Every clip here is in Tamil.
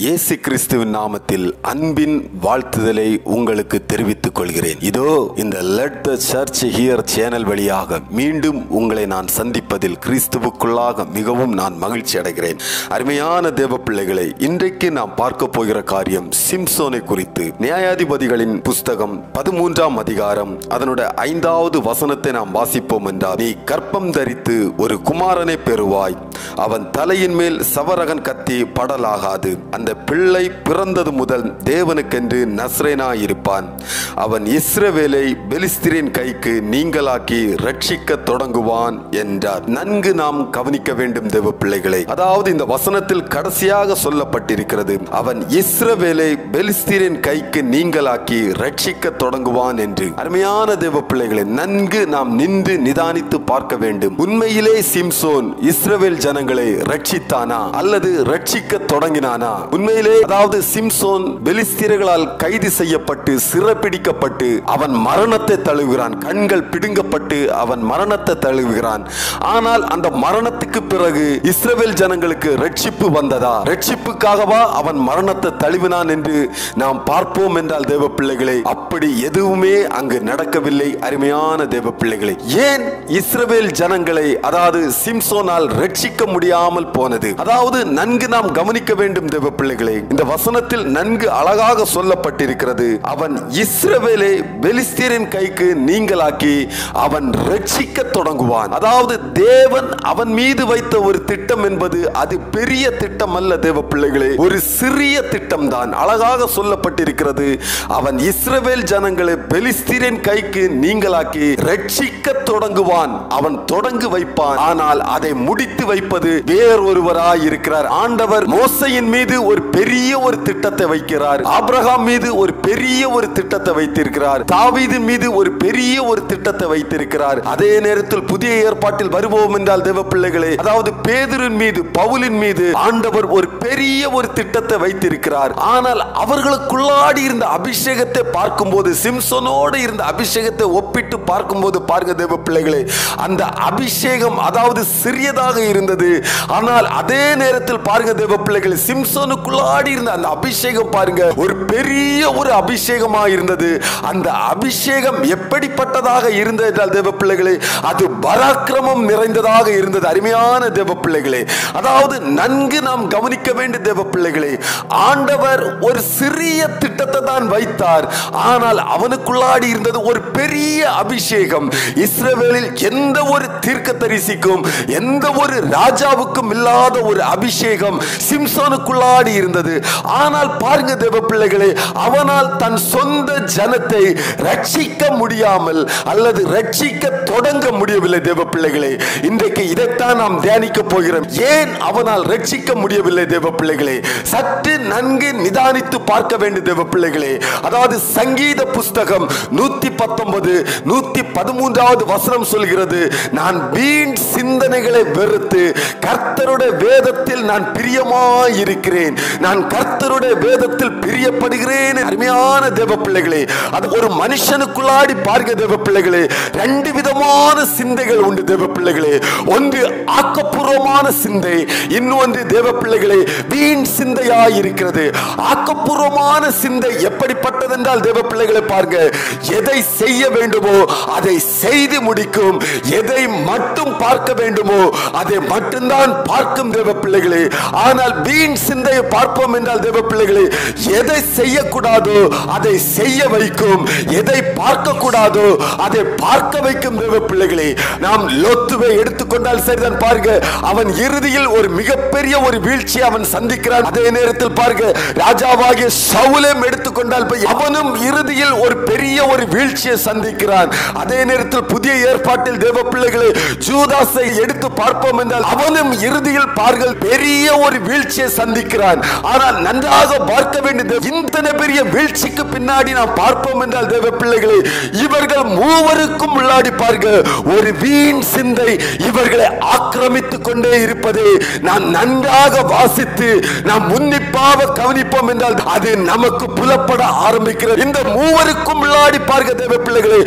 இயேசு கிறிஸ்துவின் நாமத்தில் அன்பின் வாழ்த்துதலை உங்களுக்கு தெரிவித்துக் கொள்கிறேன் இதோ இந்த let the church hear channel வழியாக மீண்டும் உங்களை நான் சந்திப்பதில் கிறிஸ்துவுக்குள்ளாக மிகவும் நான் மகிழ்ச்சி அடைகிறேன் அருமையான தேவ பிள்ளைகளை இன்றைக்கு நாம் பார்க்க போகிற காரியம் சிம்சோனை குறித்து நியாயாதிபதிகளின் புஸ்தகம் பதிமூன்றாம் அதிகாரம் அதனுடைய ஐந்தாவது வசனத்தை நாம் வாசிப்போம் என்றால் நீ கற்பம் தரித்து ஒரு குமாரனை பெறுவாய் அவன் தலையின் மேல் சவரகன் கத்தி படலாகாது அந்த பிள்ளை பிறந்தது முதல் தேவனுக்கென்று நஸ்ரேனா இருப்பான் அவன் இஸ்ரவேலை பெலிஸ்திரின் கைக்கு நீங்களாக்கி ரட்சிக்க தொடங்குவான் என்றார் நன்கு நாம் கவனிக்க வேண்டும் தேவ பிள்ளைகளை அதாவது இந்த வசனத்தில் கடைசியாக சொல்லப்பட்டிருக்கிறது அவன் இஸ்ரவேலை பெலிஸ்திரின் கைக்கு நீங்களாக்கி ரட்சிக்க தொடங்குவான் என்று அருமையான தேவ பிள்ளைகளை நன்கு நாம் நின்று நிதானித்து பார்க்க வேண்டும் உண்மையிலே சிம்சோன் இஸ்ரவேல் ஜனங்களை ரட்சித்தானா அல்லது ரட்சிக்க தொடங்கினானா உண்மையிலே அதாவது சிம்சோன் பெலிஸ்தீரர்களால் கைது செய்யப்பட்டு சிறைப்பிடிக்கப்பட்டு அவன் மரணத்தை தழுவுகிறான் கண்கள் பிடுங்கப்பட்டு அவன் மரணத்தை தழுவுகிறான் ஆனால் அந்த மரணத்துக்கு பிறகு இஸ்ரவேல் ஜனங்களுக்கு ரட்சிப்பு வந்ததா ரட்சிப்புக்காகவா அவன் மரணத்தை தழுவினான் என்று நாம் பார்ப்போம் என்றால் தேவ பிள்ளைகளை அப்படி எதுவுமே அங்கு நடக்கவில்லை அருமையான தேவ பிள்ளைகளை ஏன் இஸ்ரவேல் ஜனங்களை அதாவது சிம்சோனால் ரட்சிக்க முடியாமல் போனது அதாவது நன்கு நாம் கவனிக்க வேண்டும் தேவ பிள்ளைகளே இந்த வசனத்தில் நன்கு அழகாக சொல்லப்பட்டிருக்கிறது அவன் இஸ்ரவேலை பெலிஸ்தீரின் கைக்கு நீங்களாக்கி அவன் ரட்சிக்க தொடங்குவான் அதாவது தேவன் அவன் மீது வைத்த ஒரு திட்டம் என்பது அது பெரிய திட்டம் அல்ல தேவ பிள்ளைகளே ஒரு சிறிய திட்டம் தான் அழகாக சொல்லப்பட்டிருக்கிறது அவன் இஸ்ரவேல் ஜனங்களை பெலிஸ்தீரின் கைக்கு நீங்களாக்கி ரட்சிக்க தொடங்குவான் அவன் தொடங்கு வைப்பான் ஆனால் அதை முடித்து வைப்பது வேறொருவராய் இருக்கிறார் ஆண்டவர் மோசையின் மீது ஒரு பெரிய ஒரு திட்டத்தை வைக்கிறார் ஆபிரகாம் மீது ஒரு பெரிய ஒரு திட்டத்தை வைத்திருக்கிறார் தாவீதின் மீது ஒரு பெரிய ஒரு திட்டத்தை வைத்திருக்கிறார் அதே நேரத்தில் புதிய ஏற்பாட்டில் வருவோம் என்றால் தேவ பிள்ளைகளே அதாவது பேதுரின் மீது பவுலின் மீது ஆண்டவர் ஒரு பெரிய ஒரு திட்டத்தை வைத்திருக்கிறார் ஆனால் அவர்களுக்குள்ளாடி இருந்த அபிஷேகத்தை பார்க்கும்போது சிம்சனோடு இருந்த அபிஷேகத்தை ஒப்பிட்டு பார்க்கும்போது பாருங்க தேவ பிள்ளைகளே அந்த அபிஷேகம் அதாவது சிறியதாக இருந்தது ஆனால் அதே நேரத்தில் பாருங்க தேவ பிள்ளைகளை சிம்சோனுக்குள்ளாடி இருந்த அந்த அபிஷேகம் பாருங்க ஒரு பெரிய ஒரு அபிஷேகமா இருந்தது அந்த அபிஷேகம் எப்படிப்பட்டதாக இருந்தது என்றால் தேவ பிள்ளைகளே அது பராக்கிரமம் நிறைந்ததாக இருந்தது அருமையான தேவ பிள்ளைகளே அதாவது நன்கு நாம் கவனிக்க வேண்டிய தேவ பிள்ளைகளே ஆண்டவர் ஒரு சிறிய திட்டத்தை தான் வைத்தார் ஆனால் அவனுக்குள்ளாடி இருந்தது ஒரு பெரிய அபிஷேகம் இஸ்ரவேலில் எந்த ஒரு தீர்க்கதரிசிக்கும் எந்த ஒரு ராஜாவுக்கும் இல்லாத ஒரு அபிஷேகம் சிம்சோனுக்குள்ளாடி இருந்தது ஆனால் பாருங்க தேவ பிள்ளைகளே அவனால் தன் சொந்த ஜனத்தை ரட்சிக்க முடியாமல் அல்லது ரட்சிக்க தொடங்க முடியவில்லை தேவ பிள்ளைகளே இன்றைக்கு இதைத்தான் நாம் தியானிக்க போகிறோம் ஏன் அவனால் ரட்சிக்க முடியவில்லை தேவ பிள்ளைகளே சற்று நன்கு நிதானித்து பார்க்க வேண்டிய தேவ பிள்ளைகளே அதாவது சங்கீத புஸ்தகம் நூத்தி பத்தொன்பது நூத்தி பதிமூன்றாவது வசனம் சொல்கிறது நான் வீண் சிந்தனைகளை வெறுத்து கர்த்தருடைய வேதத்தில் நான் பிரியமாய் இருக்கிறேன் நான் கர்த்தருடைய வேதத்தில் பிரியப்படுகிறேன் அருமையான தேவ பிள்ளைகளே அது ஒரு மனுஷனுக்குள்ளாடி பார்க்க தேவ பிள்ளைகளே ரெண்டு விதமான சிந்தைகள் உண்டு தேவ பிள்ளைகளே ஒன்று ஆக்கப்பூர்வமான சிந்தை இன்னொன்று தேவ பிள்ளைகளே வீண் சிந்தையாய் இருக்கிறது ஆக்கப்பூர்வமான சிந்தை எப்படிப்பட்டது என்றால் தேவ பிள்ளைகளை பாருங்க எதை செய்ய வேண்டுமோ அதை செய்து முடிக்கும் எதை மட்டும் பார்க்க வேண்டுமோ அதை மட்டும்தான் பார்க்கும் தேவ பிள்ளைகளே ஆனால் வீண் சிந்தையை பார்ப்போம் என்றால் தேவ பிள்ளைகளே எதை செய்யக்கூடாதோ அதை செய்ய வைக்கும் எதை பார்க்க கூடாதோ அதை பார்க்க வைக்கும் தேவ பிள்ளைகளே நாம் லோத்துவை எடுத்துக்கொண்டால் சரிதான் பாருங்க அவன் இறுதியில் ஒரு மிகப்பெரிய ஒரு வீழ்ச்சி அவன் சந்திக்கிறான் அதே நேரத்தில் பாருங்க ராஜாவாகிய சவுலேம் எடுத்துக்கொண்டால் போய் அவனும் இறுதியில் ஒரு பெரிய ஒரு வீழ்ச்சியை சந்திக்கிறான் அதே நேரத்தில் புதிய ஏற்பாட்டில் தேவ பிள்ளைகளை ஜூதாஸை எடுத்து பார்ப்போம் என்றால் அவனும் இறுதியில் பார்கள் பெரிய ஒரு வீழ்ச்சியை சந்திக்கிறான் ஆனால் நன்றாக பார்க்க வேண்டியது இத்தனை பெரிய வீழ்ச்சிக்கு பின்னாடி நாம் பார்ப்போம் என்றால் தேவ பிள்ளைகளை இவர்கள் மூவருக்கும் உள்ளாடி பார்க்க ஒரு வீண் சிந்தை இவர்களை ஆக்கிரமித்துக் கொண்டே இருப்பதை நான் நன்றாக வாசித்து நாம் உன்னிப்பாக கவனிப்போம் என்றால் அது நமக்கு புலப்பட ஆரம்பிக்கிறது இந்த மூவருக்கும் உள்ளாடி பார்க்க தேவ பிள்ளைகளை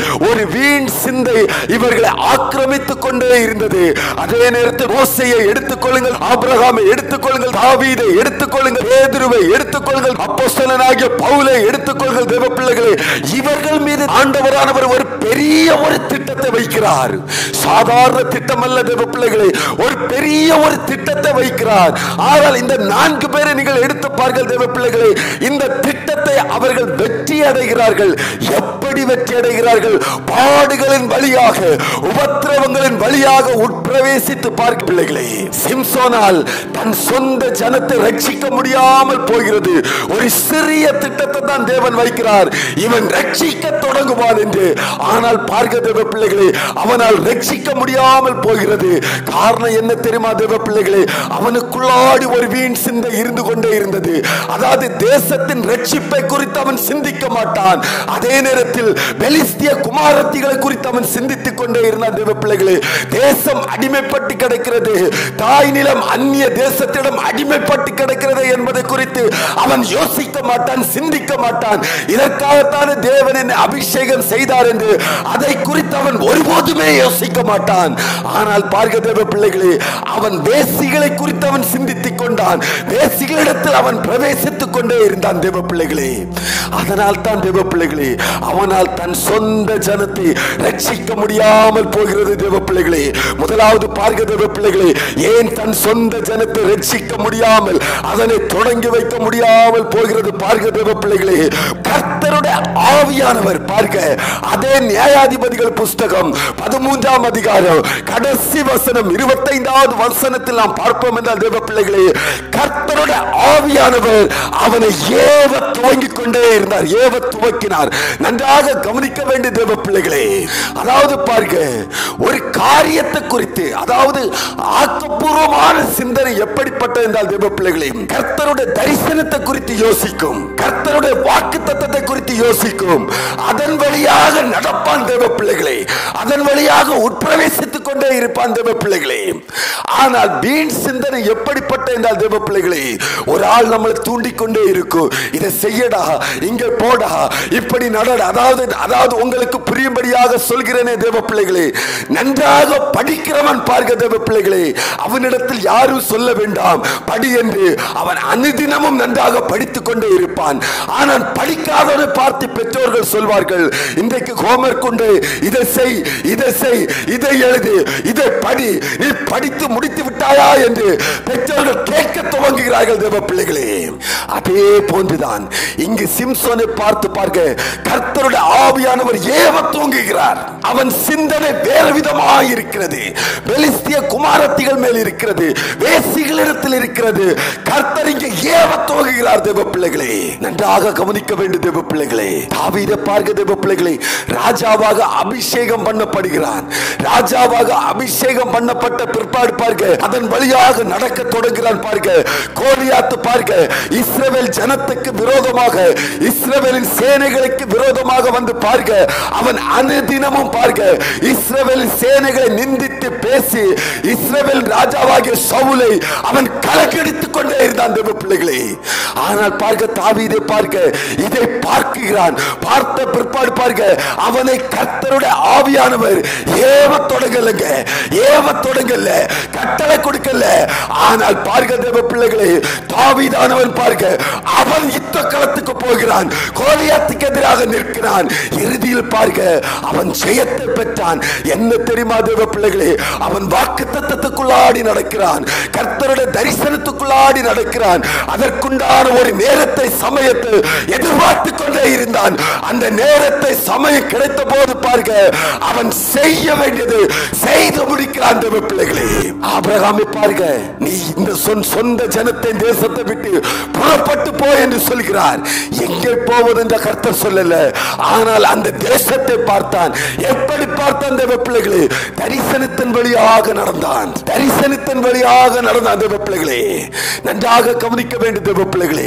ஒரு வீண் சிந்தை இவர்களை ஆக்கிரமித்துக் கொண்டே இருந்தது அதே நேரத்தில் மோசையை எடுத்துக்கொள்ளுங்கள் ஆபிரகாமை எடுத்துக்கொள்ளுங்கள் தாவீதை எடுத்துக்கொள்ளுங்கள் பேதுருவை எடுத்துக்கொள்ளுங்கள் அப்போஸ்தலனாகிய பவுலை எடுத்துக்கொள்ளுங்கள் தேவ பிள்ளைகளே இவர்கள் மீது ஆண்டவரானவர் ஒரு பெரிய ஒரு திட்டத்தை வைக்கிறார் சாதாரண திட்டம் அல்ல தேவ பிள்ளைகளே ஒரு பெரிய ஒரு திட்டத்தை வைக்கிறார் ஆனால் இந்த நான்கு பேரை நீங்கள் எடுத்து பாருங்கள் தேவ பிள்ளைகளே இந்த திட்டத்தை அவர்கள் வெற்றி அடைகிறார்கள் எப்படி வெற்றி அடைகிறார்கள் பாடுகளின் வழியாக உபத்திரவங்களின் வழியாக உட்பிரவேசித்து பார்க்க பிள்ளைகளே சிம்சோனால் தன் சொந்த ஜனத்தை ரட்சிக்க முடியாமல் போகிறது ஒரு சிறிய திட்டத்தை தான் தேவன் வைக்கிறார் இவன் ரட்சிக்க தொடங்குவான் என்று ஆனால் பார்க்க தேவ பிள்ளைகளே அவனால் ரட்சிக்க முடியாமல் போகிறது காரணம் என்ன தெரியுமா தேவ பிள்ளைகளே அவனுக்குள்ளாடி ஒரு வீண் சிந்தை இருந்து கொண்டே இருந்தது அதாவது தேசத்தின் ரட்சிப்பை குறித்து அவன் சிந்திக்க மாட்டான் அதே நேரத்தில் பெலிஸ்திய குமாரத்திகளை குறித்து அவன் சிந்தித்துக் கொண்டே இருந்தான் தேவ பிள்ளைகளே தேசம் அடிமைப்பட்டு கிடக்கிறது தாய் நிலம் அந்நிய தேசத்திடம் அடிமைப்பட்டு கிடக்கிறது என்பதை குறித்து அவன் யோசிக்க மாட்டான் சிந்திக்க மாட்டான் இதற்காகத்தானே தேவன் என்னை அபிஷேகம் செய்தார் என்று அதை குறித்து அவன் ஒருபோதுமே யோசிக்க மாட்டான் ஆனால் பார்க்க தேவ பிள்ளைகளே அவன் வேசிகளை குறித்து அவன் சிந்தித்துக் கொண்டான் வேசிகளிடத்தில் அவன் பிரவேசித்துக் கொண்டே இருந்தான் தேவ பிள்ளைகளே அதனால் தான் தேவ பிள்ளைகளே அவனால் தன் சொந்த ஜனத்தை ரட்சிக்க முடியாமல் போகிறது தேவ பிள்ளைகளே முதலாவது பார்க்க தேவ பிள்ளைகளே ஏன் தன் சொந்த ஜனத்தை ரட்சிக்க முடியாமல் அதனை தொடங்கி வைக்க முடியாமல் போகிறது பார்க்க தேவ பிள்ளைகளே கர்த்தருடைய ஆவியானவர் பார்க்க அதே நியாயாதிபதிகள் புஸ்தகம் பதிமூன்றாம் அதிகாரம் கடைசி வசனம் இருபத்தைந்தாவது வசனத்தில் நாம் பார்ப்போம் என்றால் தேவ பிள்ளைகளே கர்த்தருடைய ஆவியானவர் அவனை ஏவ துவங்கிக் கொண்டே இருந்தார் ஏவ துவக்கினார் நன்றாக கவனிக்க வேண்டிய தேவ பிள்ளைகளே அதாவது பார்க்க ஒரு காரியத்தை குறித்து அதாவது ஆக்கப்பூர்வமான சிந்தனை எப்படிப்பட்ட என்றால் தேவ பிள்ளைகளே கர்த்தருடைய தரிசனத்தை குறித்து யோசிக்கும் கர்த்தருடைய வாக்கு தத்தத்தை குறித்து யோசிக்கும் அதன் வழியாக நடப்பான் தேவ பிள்ளைகளே அதன் வழியாக உட்பிரவேசித்துக் கொண்டே இருப்பான் தேவ பிள்ளைகளே ஆனால் வீண் சிந்தனை எப்படிப்பட்ட என்றால் தேவ பிள்ளைகளே ஒரு ஆள் நம்மளை தூண்டிக்கொண்டே இருக்கும் இதை செய்யடா இங்க போடா இப்படி நடடா அதாவது அதாவது உங்களுக்கு புரியும்படியாக சொல்கிறேனே தேவ பிள்ளைகளே நன்றாக படிக்கிறவன் பார்க்க தேவ பிள்ளைகளே அவனிடத்தில் யாரும் சொல்ல வேண்டாம் படி என்று அவன் அனுதினமும் நன்றாக படித்துக் கொண்டே இருப்பான் ஆனால் படிக்காதவனை பார்த்து பெற்றோர்கள் சொல்வார்கள் இன்றைக்கு ஹோம்ஒர்க் கொண்டு இதை செய் இதை செய் இதை எழுது இதை படி நீ படித்து முடித்து விட்டாயா என்று பெற்றோர்கள் கேட்க துவங்குகிறார்கள் தேவ பிள்ளைகளே அதே போன்றுதான் இங்கு சிம்சோனை பார்த்து பார்க்க கர்த்தருடைய ஆவியானவர் ஏவ தூங்குகிறார் அவன் சிந்தனை வேறு விதமாக இருக்கிறது பெலிஸ்திய குமாரத்திகள் மேல் இருக்கிறது வேசிகளிடத்தில் இருக்கிறது கர்த்தர் இங்கு ஏவ துவங்குகிறார் தேவ பிள்ளைகளே நன்றாக கவனிக்க வேண்டும் தேவ பிள்ளைகளே தாவீதை பார்க்க தேவ பிள்ளைகளே ராஜாவாக அபிஷேகம் பண்ணப்படுகிறான் ராஜாவாக அபிஷேகம் பண்ணப்பட்ட பிற்பாடு பார்க்க அதன் வழியாக நடக்க தொடங்குகிறான் பார்க்க கோலியாத்து பார்க்க இஸ்ரவேல் ஜனத்துக்கு விரோதமாக இஸ்ரவேலின் சேனைகளுக்கு விரோதமாக வந்து பார்க்க அவன் அனுதினமும் பார்க்க இஸ்ரவேலின் சேனைகளை நிந்தித்து பேசி இஸ்ரவேல் ராஜாவாகிய சவுலை அவன் கலக்கடித்துக் கொண்டே இருந்தான் தேவ பிள்ளைகளே ஆனால் பார்க்க தாவீதை பார்க்க இதை பார்க்கிறான் பார்த்த பிற்பாடு பார்க்க அவனை கர்த்தருடைய ஆவியானவர் ஏவ தொடங்கலங்க ஏவ தொடங்கல கட்டளை கொடுக்கல ஆனால் பார்க்க தேவ பிள்ளைகளே தாவீதானவன் பார்க்க அவன் யுத்த களத்துக்கு போகிறான் கோலியாத்துக்கு எதிராக நிற்கிறான் இறுதியில் பார்க்க அவன் ஜெயத்தை பெற்றான் என்ன தெரியுமா தேவ பிள்ளைகளே அவன் வாக்கு தத்தத்துக்குள்ளாடி நடக்கிறான் கர்த்தருடைய தரிசனத்துக்குள்ளாடி நடக்கிறான் அதற்குண்டான ஒரு நேரத்தை சமயத்தை எதிர்பார்த்து கொண்டே இருந்தான் அந்த நேரத்தை சமயம் கிடைத்த போது பார்க்க அவன் செய்ய வேண்டியது செய்து முடிக்கிறான் தேவ பிள்ளைகளே ஆபிரகாமை பார்க்க நீ இந்த சொன் சொந்த ஜனத்தை தேசத்தை விட்டு புறப்பட்டு போ என்று சொல்கிறார் எங்கே போவது என்ற கர்த்தர் சொல்லல ஆனால் அந்த தேசத்தை பார்த்தான் எப்படி பார்த்தான் தேவ பிள்ளைகளே தரிசனத்தின் வழியாக நடந்தான் தரிசனத்தின் வழியாக நடந்தான் தேவ பிள்ளைகளே நன்றாக கவனிக்க வேண்டும் தேவ பிள்ளைகளே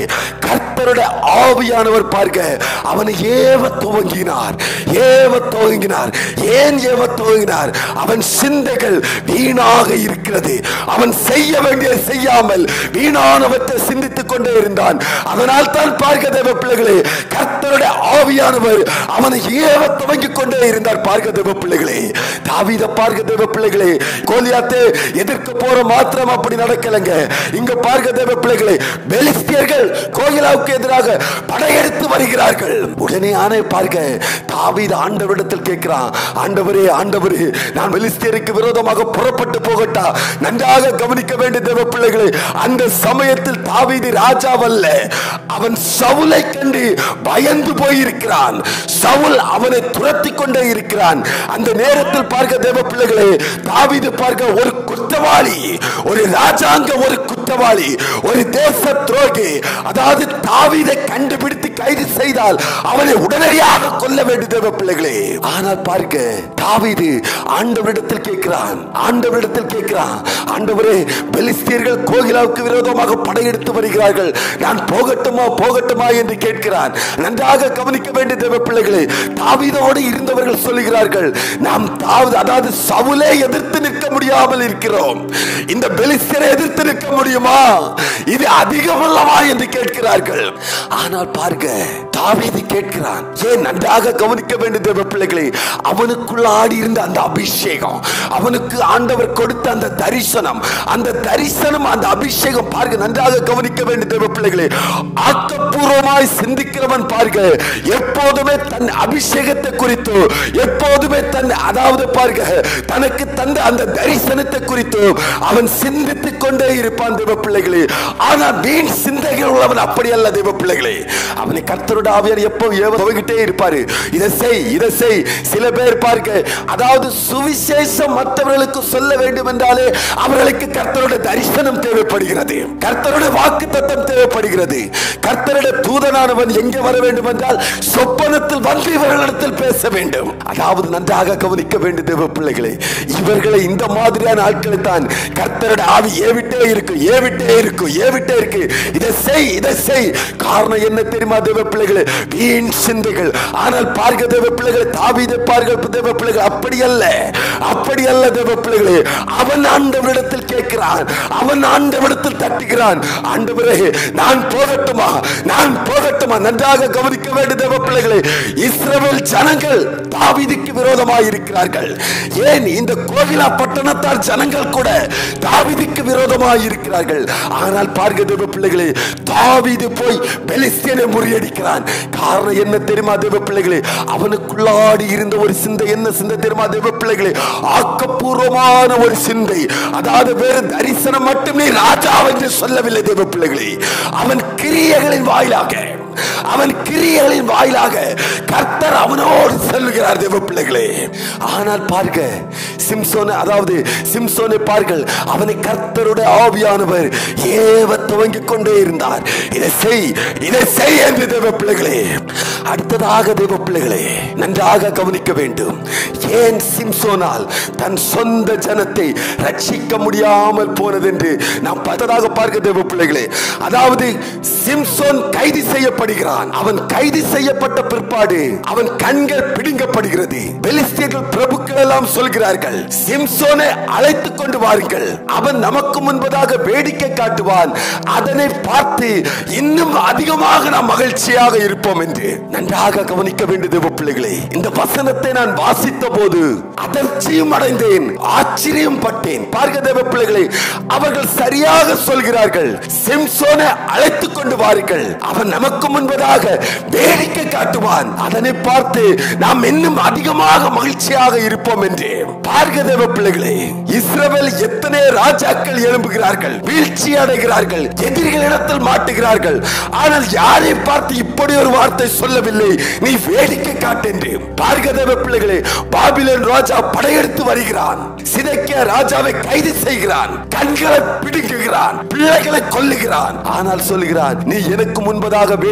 கர்த்தருடைய ஆவியானவர் பார்க்க அவனை ஏவ துவங்கினார் ஏவ துவங்கினார் ஏன் ஏவ துவங்கினார் அவன் சிந்தைகள் வீணாக இருக்கிறது அவன் செய்ய வேண்டிய செய்யாமல் வீணானவற்றை சிந்தித்துக் கொண்டே இருந்தான் அதனால் தான் பார்க்க தேவ பிள்ளைகளே கர்த்தருடைய ஆவியானவர் அவனை ஏவ துவங்கிக் கொண்டே இருந்தார் பார்க்க தேவ பிள்ளைகளே தாவீத பார்க்க தேவ பிள்ளைகளே கோலியாத்தே எதிர்க்க போற மாத்திரம் அப்படி நடக்கலைங்க இங்க பார்க்க தேவ பிள்ளைகளே பெலிஸ்தியர்கள் கோயிலாவுக்கு எதிராக படையெடுத்து வருகிறார்கள் உடனே ஆணை பார்க்க தாவீது ஆண்டவரிடத்தில் கேட்கிறான் ஆண்டவரே ஆண்டவரே நான் பெலிஸ்தியருக்கு விரோதமாக புறப்பட்டு போகட்டா நன்றாக கவனிக்க வேண்டிய தேவ பிள்ளைகளே அந்த சமயத்தில் தாவீது ராஜாவல்ல அவன் சவுலை கண்டு பயந்து போயிருக்கிறான் சவுல் அவனை துரத்தி கொண்டே இருக்கிறான் அந்த நேரத்தில் பார்க்க தேவ பிள்ளைகளே தாவீது பார்க்க ஒரு குற்றவாளி ஒரு ராஜாங்க ஒரு குற்றவாளி ஒரு தேச துரோகி அதாவது தாவீதை கண்டுபிடித்து கைது செய்தால் அவனை உடனடியாக கொல்ல வேண்டிய தேவ பிள்ளைகளே ஆனால் பார்க்க தாவீது ஆண்டவரிடத்தில் கேட்கிறான் ஆண்டவரிடத்தில் கேட்கிறான் ஆண்டவரே பெலிஸ்தீர்கள் கோகிலாவுக்கு விரோதமாக படையெடுத்து வருகிறார்கள் நான் போகட்டுமா போகட்டுமா என்று கேட்கிறான் நன்றாக கவனிக்க வேண்டிய தேவ பிள்ளைகளே தாவீதோடு இருந்தவர்கள் சொல்லுகிறார்கள் நாம் தாவது அதாவது சவுலே எதிர்த்து நிற்க முடியாமல் இருக்கிறோம் இந்த பெலிஸ்தரை எதிர்த்து நிற்க முடியுமா இது அதிகமல்லவா என்று கேட்கிறார்கள் ஆனால் பார்க்க தாவீது கேட்கிறான் ஏன் நன்றாக கவனிக்க வேண்டிய தேவ பிள்ளைகளே அவனுக்குள்ள ஆடி இருந்த அந்த அபிஷேகம் அவனுக்கு ஆண்டவர் கொடுத்த அந்த தரிசனம் அந்த தரிசனம் அந்த அபிஷேகம் பார்க்க நன்றாக கவனிக்க வேண்டிய தேவ பிள்ளைகளே ஆக்கப்பூர்வமாய் சிந்திக்கிறவன் பார்க்க எப்போதுமே தன் அபிஷேகத்தை குறித்து எப்போதுமே தன் அதாவது பார்க்க தனக்கு தந்த அந்த தரிசனத்தை குறித்து அவன் சிந்தித்துக் கொண்டே இருப்பான் தேவ பிள்ளைகளே ஆனா வீண் சிந்தைகள் உள்ளவன் அப்படி அல்ல தேவ பிள்ளைகளே அவனை கர்த்தரோட ஆவியார் எப்போ ஏவ துவங்கிட்டே இருப்பாரு இதை செய் இதை செய் சில பேர் பார்க்க அதாவது சுவிசேஷம் மற்றவர்களுக்கு சொல்ல வேண்டும் என்றாலே அவர்களுக்கு கர்த்தரோட தரிசனம் தேவைப்படுகிறது கர்த்தரோட வாக்கு தத்தம் தேவைப்படுகிறது கர்த்தரோட தூதனானவன் எங்கே வர வேண்டும் என்றால் சொப்பனத்தில் வந்து இவர்களிடத்தில் பேச வேண்டும் அதாவது நன்றாக கவனிக்க வேண்டும் தேவ பிள்ளைகளே இவர்களை இந்த மாதிரியான ஆட்களை தான் கர்த்தரோட ஆவி ஏவிட்டே இருக்கு ஏவிட்டே இருக்கு ஏவிட்டே இருக்கு இதை செய் இதை செய் காரணம் என்ன தெரியுமா தேவ பிள்ளைகளே வீண் சிந்தைகள் ஆனால் பார்க்க தேவ பிள்ளைகளை தாவீதை பார்க்க தேவ பிள்ளைகள் அப்படி அல்ல அப்படி அல்ல தேவ பிள்ளைகளே அவன் ஆண்டவரிடத்தில் கேட்கிறான் அவன் ஆண்டவரிடத்தில் தட்டுகிறான் ஆண்டவரே நான் போகட்டுமா நான் போகட்டுமா நன்றாக கவனிக்க வேண்டிய தேவ பிள்ளைகளே இஸ்ரவேல் ஜனங்கள் தாவீதுக்கு விரோதமாக இருக்கிறார்கள் ஏன் இந்த கோவிலா பட்டணத்தார் ஜனங்கள் கூட தாவீதுக்கு விரோதமாக இருக்கிறார்கள் ஆனால் பார்க்க தேவ பிள்ளைகளே தாவீது போய் பெலிஸ்தியனை முறியடிக்கிறான் காரணம் என்ன தெரியுமா தேவ பிள்ளைகளே அவனுக்குள்ளாடி இருந்த ஒரு சிந்தை என்ன சிந்தை தெரியுமா தேவ பிள்ளைகளே ஆக்கப்பூர்வமான ஒரு சிந்தை அதாவது வேறு தரிசனம் மட்டும் நீ ராஜா என்று சொல்லவில்லை தேவ பிள்ளைகளே அவன் கிரியைகளின் வாயிலாக அவன் கிரியைகளின் வாயிலாக கர்த்தர் அவனோடு செல்லுகிறார் தேவ பிள்ளைகளே ஆனால் பார்க்க சிம்சோனை அதாவது சிம்சோனை பார்கள் அவனை கர்த்தருடைய ஆவியானவர் ஏவ துவங்கிக் கொண்டே இருந்தார் இதை செய் இதை செய் என்று தேவ பிள்ளைகளே அடுத்ததாக தேவ பிள்ளைகளே நன்றாக கவனிக்க வேண்டும் ஏன் சிம்சோனால் தன் சொந்த ஜனத்தை ரட்சிக்க முடியாமல் போனது என்று நாம் பார்த்ததாக பார்க்க தேவ பிள்ளைகளே அதாவது சிம்சோன் கைது செய்யப்படுகிறான் அவன் கைது செய்யப்பட்ட பிற்பாடு அவன் கண்கள் பிடுங்கப்படுகிறது பெலிஸ்தியர்கள் பிரபுக்கள் எல்லாம் சொல்கிறார்கள் சிம்சோனை அழைத்துக் கொண்டு வாருங்கள் அவன் நமக்கு முன்பதாக வேடிக்கை காட்டுவான் அதனை பார்த்து இன்னும் அதிகமாக நாம் மகிழ்ச்சியாக இருப்போம் என்று நன்றாக கவனிக்க வேண்டிய தேவ பிள்ளைகளே இந்த வசனத்தை நான் வாசித்த போது அதிர்ச்சியும் அடைந்தேன் ஆச்சரியம் பட்டேன் பார்க்க தேவ பிள்ளைகளே அவர்கள் சரியாக சொல்கிறார்கள் சிம்சோனை அழைத்துக் கொண்டு வாருங்கள் அவன் நமக்கு முன்பதாக வேடிக்கை காட்டுவான் அதனை பார்த்து நாம் இன்னும் அதிகமாக மகிழ்ச்சியாக இருப்போம் என்று பார்க்க தேவ பிள்ளைகளே இஸ்ரவேல் எத்தனை ராஜாக்கள் எழும்புகிறார்கள் வீழ்ச்சி அடைகிறார்கள் எதிரிகளிடத்தில் மாட்டுகிறார்கள் ஆனால் யாரை பார்த்து இப்படி ஒரு வார்த்தை சொல்லவில்லை நீ வேடிக்கை காட்டென்று பார்க்க தேவ பிள்ளைகளே பாபிலோன் ராஜா படையெடுத்து வருகிறான் சிதைக்கிய ராஜாவை கைது செய்கிறான் கண்களை பிடுங்குகிறான் பிள்ளைகளை கொல்லுகிறான் ஆனால் சொல்லுகிறான் நீ எனக்கு முன்பதாக வேடிக்கை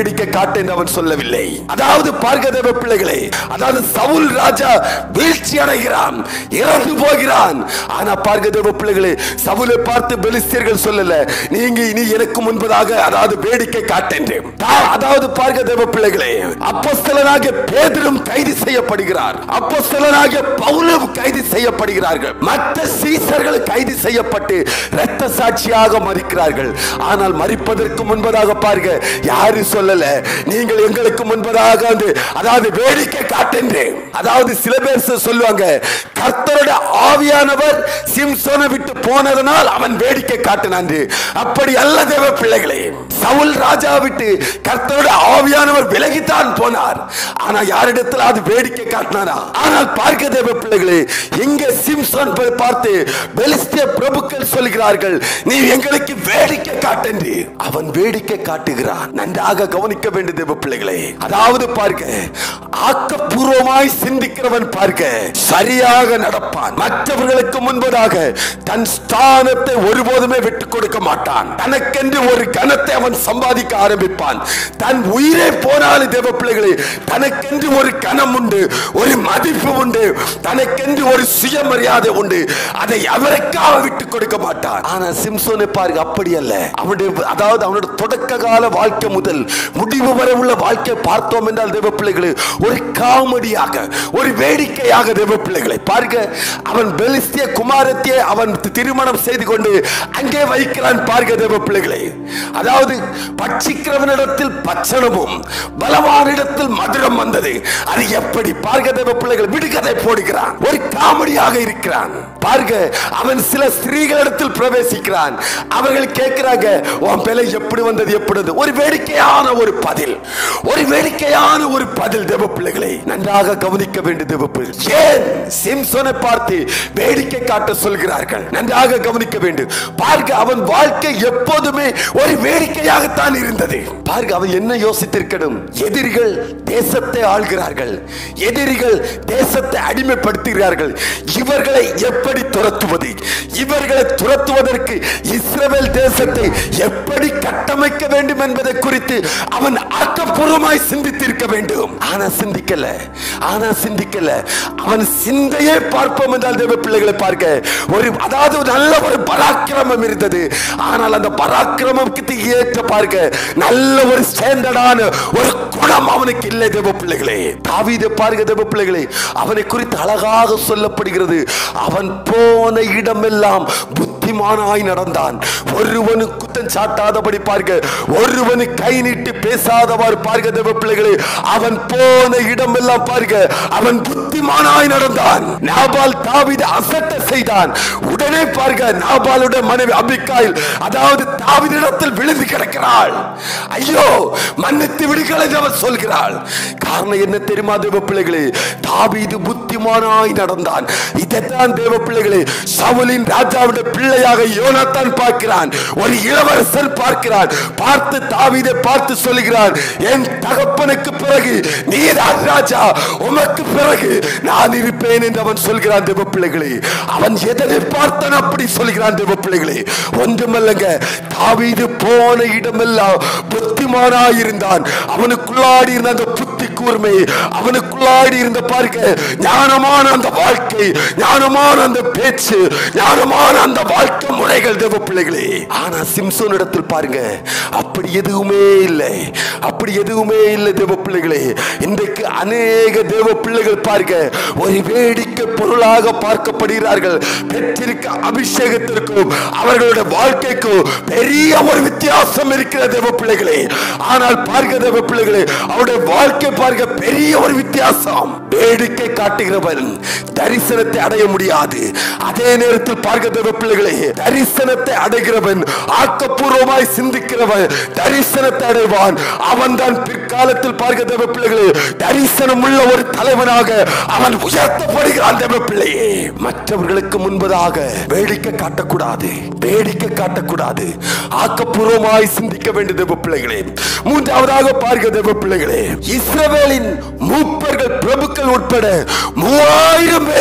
வேடிக்கை காட்டு என்று அவன் சொல்லவில்லை அதாவது பார்க்க தேவ பிள்ளைகளே அதாவது சவுல் ராஜா வீழ்ச்சி அடைகிறான் இறந்து போகிறான் ஆனா பார்க்க தேவ பிள்ளைகளே சவுலை பார்த்து பெலிஸ்தியர்கள் சொல்லல நீங்க இனி எனக்கு முன்பதாக அதாவது வேடிக்கை காட்டென்று அதாவது பார்க்க தேவ பிள்ளைகளே அப்போஸ்தலனாகிய பேதரும் கைது செய்யப்படுகிறார் அப்போஸ்தலனாகிய பவுலும் கைது செய்யப்படுகிறார்கள் மற்ற சீசர்கள் கைது செய்யப்பட்டு இரத்த சாட்சியாக மறிக்கிறார்கள் ஆனால் மறிப்பதற்கு முன்பதாக பாருங்க யாரு சொல்லல நீங்கள் எங்களுக்கு முன்பதாக வந்து அதாவது வேடிக்கை காட்டென்று அதாவது சில பேர் சொ- சொல்லுவாங்க கர்த்தரோட ஆவியானவர் சிம்சோனை விட்டு போனதனால் அவன் வேடிக்கை காட்டினான் அப்படி அல்ல தேவ பிள்ளைகளே சவுல் ராஜா விட்டு கர்த்தரோட ஆவியானவர் விலகித்தான் போனார் ஆனா யாரிடத்தில் அது வேடிக்கை காட்டினாரா ஆனால் பார்க்க தேவ பிள்ளைகளே இங்க சிம்சோன் போய் பார்த்து பெலிஸ்திய பிரபுக்கள் சொல்கிறார்கள் நீ எங்களுக்கு வேடிக்கை காட்டென்று அவன் வேடிக்கை காட்டுகிறான் நன்றாக கவனிக்க வேண்டிய தேவ பிள்ளைகளே அதாவது பார்க்க ஆக்கப்பூர்வமாய் சிந்திக்கிறவன் பார்க்க சரியாக நடப்பான் மற்றவர்களுக்கு முன்பதாக தன் ஸ்தானத்தை ஒருபோதுமே விட்டு கொடுக்க மாட்டான் தனக்கென்று ஒரு கனத்தை அவன் சம்பாதிக்க ஆரம்பிப்பான் தன் உயிரே போனாலும் தேவ பிள்ளைகளே தனக்கென்று ஒரு கனம் உண்டு ஒரு மதிப்பு உண்டு தனக்கென்று ஒரு சுயமரியாதை உண்டு அதை அவருக்காக விட்டு கொடுக்க மாட்டான் ஆனா சிம்சோனை பாருங்க அப்படி அல்ல அவனுடைய அதாவது அவனுடைய தொடக்க கால வாழ்க்கை முதல் முடிவு வரை உள்ள வாழ்க்கை பார்த்தோம் என்றால் தேவ பிள்ளைகளே ஒரு காமெடியாக ஒரு வேடிக்கையாக தேவ பிள்ளைகளை பாருங்க அவன் பெலிஸ்திய குமாரத்தியை அவன் திருமணம் செய்து கொண்டு அங்கே வைக்கிறான் பார்க்க தேவ பிள்ளைகளை அதாவது பட்சிக்கிறவனிடத்தில் பச்சனமும் பலவானிடத்தில் மதுரம் வந்தது அது எப்படி பார்க்க தேவ பிள்ளைகள் விடுகதை போடுகிறான் ஒரு காமெடியாக இருக்கிறான் பார்க்க அவன் சில ஸ்திரீகளிடத்தில் பிரவேசிக்கிறான் அவர்கள் கேட்கிறாங்க உன் பிள்ளை எப்படி வந்தது எப்படி வந்தது ஒரு வேடிக்கையான ஒரு பதில் ஒரு வேடிக்கையான ஒரு பதில் தேவ பிள்ளைகளை நன்றாக கவனிக்க வேண்டிய தேவ பிள்ளைகள் ஏன் சிம்சோனை பார்த்து வேடிக்கை காட்ட சொல்கிறார்கள் நன்றாக கவனிக்க வேண்டும் பார்க்க அவன் வாழ்க்கை எப்போதுமே ஒரு வேடிக்கையாகத்தான் இருந்தது பார்க்க அவன் என்ன யோசித்திருக்கணும் எதிரிகள் தேசத்தை ஆள்கிறார்கள் எதிரிகள் தேசத்தை அடிமைப்படுத்துகிறார்கள் இவர்களை எப்படி துரத்துவது இவர்களை துரத்துவதற்கு இஸ்ரவேல் தேசத்தை எப்படி கட்டமைக்க வேண்டும் என்பதை குறித்து அவன் ஆக்கப்பூர்வமாய் சிந்தித்திருக்க வேண்டும் ஆனா சிந்திக்கல ஆனா சிந்திக்கல அவன் சிந்தையே பார்ப்போம் என்றால் தேவ பிள்ளைகளை பார்க்க ஒரு அதாவது ஒரு நல்ல ஒரு பராக்கிரமம் இருந்தது ஆனால் அந்த பராக்கிரமத்துக்கு ஏற்ற பார்க்க நல்ல ஒரு ஸ்டாண்டர்டான ஒரு குணம் அவனுக்கு இல்லை தேவ பிள்ளைகளே தாவீதை பார்க்க தேவ பிள்ளைகளே அவனை குறித்து அழகாக சொல்லப்படுகிறது அவன் போன இடமெல்லாம் புத்திமானாய் நடந்தான் ஒருவனு குத்தம் சாட்டாதபடி பார்க்க ஒருவனு கை நீட்டி பேசாதவாறு பார்க்க தேவ பிள்ளைகளே அவன் போன இடமெல்லாம் பார்க்க அவன் புத்திமானாய் நடந்தான் நாபால் தாவீதை அசட்ட செய்தான் உடனே பார்க்க நாபாலுடைய மனைவி அபிக்காயில் அதாவது தாவீதிடத்தில் விழுந்து கிடக்கிறாள் ஐயோ மன்னித்து விடுகளை அவன் சொல்கிறாள் காரணம் என்ன தெரியுமா தேவ பிள்ளைகளே தாவீது புத்திமானாய் நடந்தான் இதைத்தான் தேவ பிள்ளைகளே சவுலின் ராஜாவுடைய பிள்ளையாக யோனாத்தான் பார்க்கிறான் ஒரு இளவரசன் பார்க்கிறான் பார்த்து தாவீதை பார்த்து சொல்லுகிறான் என் தகப்பனுக்கு பிறகு நீதான் ராஜா உமக்கு பிறகு நான் இருப்பேன் என்று அவன் சொல்கிறான் தேவ பிள்ளைகளே அவன் எதனை பார்த்தான் அப்படி சொல்கிறான் தேவ பிள்ளைகளே ஒன்றுமல்லங்க தாவீது போன இடமெல்லாம் புத்திமானாய் இருந்தான் அவனுக்குள்ளாடி இருந்த அந்த புத்தி கூர்மை அவனுக்குள்ளாடி இருந்த பார்க்க ஞானமான அந்த வாழ்க்கை ஞானமான அந்த பேச்சு ஞானமான அந்த வாழ்க்கை முறைகள் தேவ பிள்ளைகளே ஆனா சிம்சோன் இடத்தில் பாருங்க அப்படி எதுவுமே இல்லை அப்படி எதுவுமே இல்லை தேவ பிள்ளைகளே இன்றைக்கு அநேக தேவ பிள்ளைகள் பார்க்க ஒரு வேடிக்கை பொருளாக பார்க்கப்படுகிறார்கள் பெற்றிருக்க அபிஷேகத்திற்கும் அவர்களுடைய வாழ்க்கைக்கும் பெரிய ஒரு வித்தியாசம் இருக்கிற தேவ பிள்ளைகளே ஆனால் பார்க்க தேவ பிள்ளைகளே அவருடைய வாழ்க்கை பார்க்க பெரிய ஒரு வித்தியாசம் வேடிக்கை காட்டுகிறவன் தரிசனத்தை அடைய முடியாது அதே நேரத்தில் பார்க்க தேவ பிள்ளைகளே தரிசனத்தை அடைகிறவன் ஆக்கப்பூர்வமாய் சிந்திக்கிறவன் தரிசனத்தை அடைவான் அவன் தான் பிற்காலத்தில் பார்க்க தேவ பிள்ளைகளே தரிசனம் உள்ள ஒரு தலைவனாக அவன் உயர்த்தப்படுகிறான் தேவ பிள்ளையே மற்றவர்களுக்கு முன்பதாக வேடிக்கை காட்டக்கூடாது வேடிக்கை காட்டக்கூடாது ஆக்கப்பூர்வமாய் சிந்திக்க வேண்டிய தேவ பிள்ளைகளே மூன்றாவதாக பார்க்க தேவ பிள்ளைகளே இஸ்ரவேலின் மூப்பர்கள் பிரபுக்கள் உட்பட மூவாயிரம் பேர்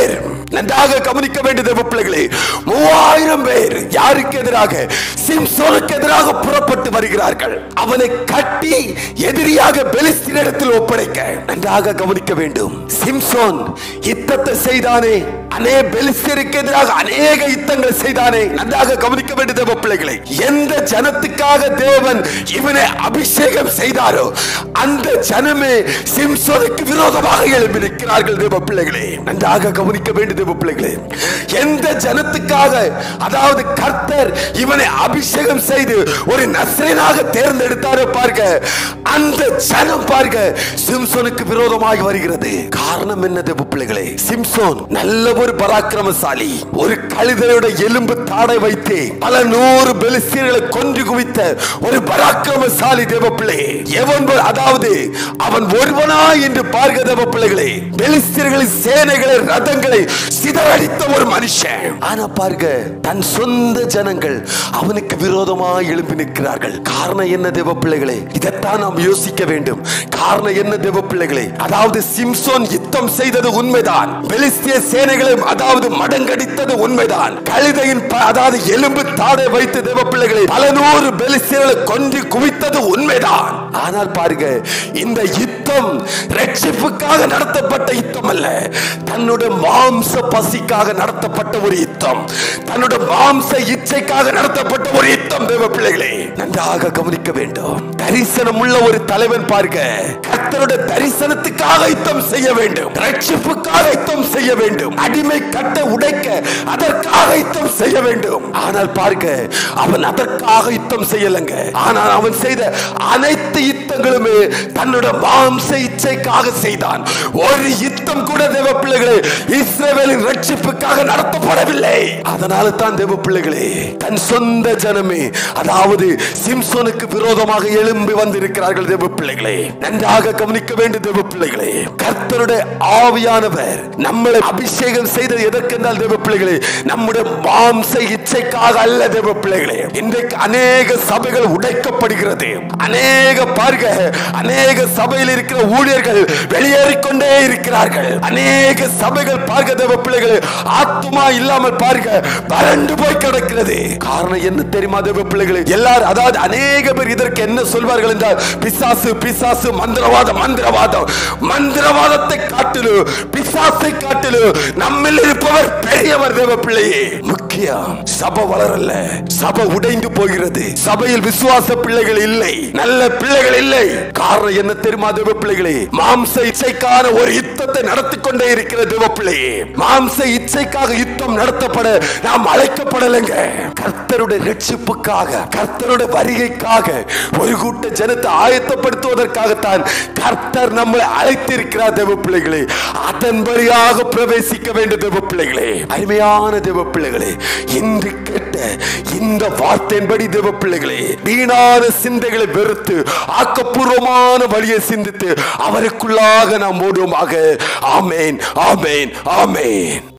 நன்றாக கவனிக்க வேண்டிய தேவ பிள்ளைகளே மூவாயிரம் பேர் யாருக்கு எதிராக சிம்சோனுக்கு எதிராக புறப்பட்டு வருகிறார்கள் அவனை கட்டி எதிரியாக பெலிஸ்தீனிடத்தில் ஒப்படைக்க நன்றாக கவனிக்க வேண்டும் சிம்சோன் யுத்தத்தை செய்தானே அநே பெலிஸ்தீருக்கு எதிராக அநேக யுத்தங்களை செய்தானே நன்றாக கவனிக்க வேண்டிய தேவ பிள்ளைகளை எந்த ஜனத்துக்காக தேவன் இவனை அபிஷேகம் செய்தாரோ அந்த ஜனமே சிம்சோனுக்கு விரோதமாக எழுப்பி நிற்கிறார்கள் தேவ பிள்ளைகளே நன்றாக கவனிக்க வேண்டிய தேவ பிள்ளைகளே எந்த ஜனத்துக்காக அதாவது கர்த்தர் இவனை அபிஷேகம் செய்து ஒரு நஸ்ரேனாக தேர்ந்தெடுத்தாரோ பார்க்க அந்த ஜனம் பார்க்க சிம்சோனுக்கு விரோதமாக வருகிறது காரணம் என்ன தேவ பிள்ளைகளே சிம்சோன் நல்ல ஒரு பராக்கிரமசாலி ஒரு கழுதையோட எலும்பு தாடை வைத்து பல நூறு பெலிஸ்தீர்களை கொன்று குவித்த ஒரு பராக்கிரமசாலி தேவ பிள்ளை எவன் ப- அதாவது அவன் ஒருவனா என்று பார்க்க தேவ பிள்ளைகளே பெலிஸ்தீர்களின் சேனைகளை ரதங்களை சிதறடித்த ஒரு மனுஷன் ஆனா பார்க்க தன் சொந்த ஜனங்கள் அவனுக்கு விரோதமாக எழுப்பி நிற்கிறார்கள் காரணம் என்ன தேவ பிள்ளைகளே இதைத்தான் நாம் யோசிக்க வேண்டும் காரணம் என்ன தேவ பிள்ளைகளே அதாவது சிம்சோன் யுத்தம் செய்தது உண்மைதான் பெலிஸ்திய சேனைகளை அதாவது மடங்கடித்தது உண்மைதான் கழுதையின் ப- அதாவது எலும்பு தாடை வைத்து தேவ பிள்ளைகளை பல நூறு பெலிஸ்தியர்களை கொன்று குவித்தது உண்மைதான் ஆனால் பாருங்க இந்த யுத்தம் ரட்சிப்புக்காக நடத்தப்பட்ட யுத்தம் அல்ல தன்னுடைய மாம்ச பசிக்காக நடத்தப்பட்ட ஒரு யுத்தம் தன்னுடைய மாம்ச இச்சைக்காக நடத்தப்பட்ட ஒரு யுத்தம் தேவ பிள்ளைகளே நன்றாக கவனிக்க வேண்டும் தரிசனம் உள்ள ஒரு தலைவன் பார்க்க கர்த்தருடைய தரிசனத்துக்காக யுத்தம் செய்ய வேண்டும் ரட்சிப்புக்காக யுத்தம் செய்ய வேண்டும் அடிமை கட்ட உடைக்க அதற்காக யுத்தம் செய்ய வேண்டும் ஆனால் பார்க்க அவன் அதற்காக யுத்தம் செய்யலங்க ஆனால் அவன் செய்த அனைத்து யுத்தங்களுமே தன்னுடைய மாம்ச இச்சைக்காக செய்தான் ஒரு யுத்தம் கூட தேவ பிள்ளைகளே இஸ்ரவேலின் ரட்சிப்புக்காக நடத்தப்படவில்லை அதனால தான் தேவ பிள்ளைகளே தன் சொந்த ஜனமே அதாவது சிம்சோனுக்கு விரோதமாக எழும்பி வந்திருக்கிறார்கள் தேவ பிள்ளைகளே நன்றாக கவனிக்க வேண்டும் தேவ பிள்ளைகளே கர்த்தருடைய ஆவியானவர் நம்மளை அபிஷேகம் செய்தது எதற்கென்றால் தேவ பிள்ளைகளே நம்முடைய மாம்ச இச்சைக்காக அல்ல தேவ பிள்ளைகளே இன்றைக்கு அநேக சபைகள் உடைக்கப்படுகிறது அநேக பார்க்க அநேக சபையில் இருக்கிற ஊழியர்கள் வெளியேறிக்கொண்டே இருக்கிறார்கள் அநேக சபைகள் பார்க்க தேவ பிள்ளைகளே ஆத்துமா இல்லாமல் பார்க்க வறண்டு போய் கிடக்கிறது காரணம் என்ன தெரியுமா தேவ பிள்ளைகளே எல்லாரும் அதாவது அநேக பேர் இதற்கு என்ன சொல்வார்கள் என்றால் பிசாசு பிசாசு மந்திரவாதம் மந்திரவாதம் மந்திரவாதத்தை காட்டிலும் பிசாசை காட்டிலும் நம்மில் இருப்பவர் பெரியவர் தேவ பிள்ளையே முக்கியம் சபை வளரல சபை உடைந்து போகிறது சபையில் விசுவாச பிள்ளைகள் இல்லை நல்ல பிள்ளைகள் இல்லை காரணம் என்ன தெரியுமா தேவ பிள்ளைகளே மாம்ச இச்சைக்கான ஒரு யுத்தத்தை நடத்தி கொண்டே இருக்கிற தேவ பிள்ளையே மாம்ச இச்சைக்காக யுத்தம் நடத்தப்பட நாம் அழைக்கப்படலைங்க கர்த்தருடைய ரட்சிப்புக்காக கர்த்தருடைய வருகைக்காக ஒரு கூட்ட ஜனத்தை ஆயத்தப்படுத்துவதற்காகத்தான் கர்த்தர் நம்மளை அழைத்திருக்கிறார் தேவ பிள்ளைகளே அதன்படியாக பிரவேசிக்க வேண்டும் தேவ பிள்ளைகளே அருமையான தேவ பிள்ளைகளே இன்று கேட்ட இந்த வார்த்தையின்படி தேவ பிள்ளைகளே வீணான சிந்தைகளை வெறுத்து ஆக்கப்பூர்வமான வழியை சிந்தித்து அவருக்குள்ளாக நாம் ஓடுவோமாக ஆமேன் ஆமேன் ஆமேன்